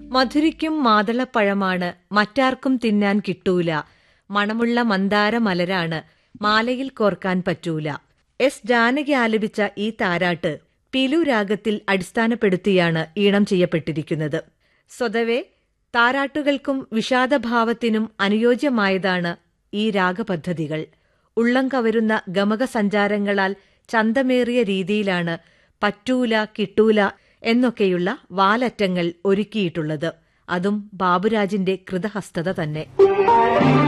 മധുരിക്കും മാതളപ്പഴമാണ് മറ്റാർക്കും തിന്നാൻ കിട്ടൂല മണമുള്ള മന്ദാര മലരാണ് മാലയിൽ കോർക്കാൻ പറ്റൂല എസ് ജാനകി ആലപിച്ച ഈ താരാട്ട് പിലു രാഗത്തിൽ അടിസ്ഥാനപ്പെടുത്തിയാണ് ഈണം ചെയ്യപ്പെട്ടിരിക്കുന്നത് സ്വതവേ താരാട്ടുകൾക്കും വിഷാദഭാവത്തിനും അനുയോജ്യമായതാണ് ഈ രാഗപദ്ധതികൾ ഉള്ളം കവരുന്ന ഗമക സഞ്ചാരങ്ങളാൽ ചന്തമേറിയ രീതിയിലാണ് പറ്റൂല കിട്ടൂല എന്നൊക്കെയുള്ള വാലറ്റങ്ങൾ ഒരുക്കിയിട്ടുള്ളത് അതും ബാബുരാജിന്റെ കൃതഹസ്തത തന്നെ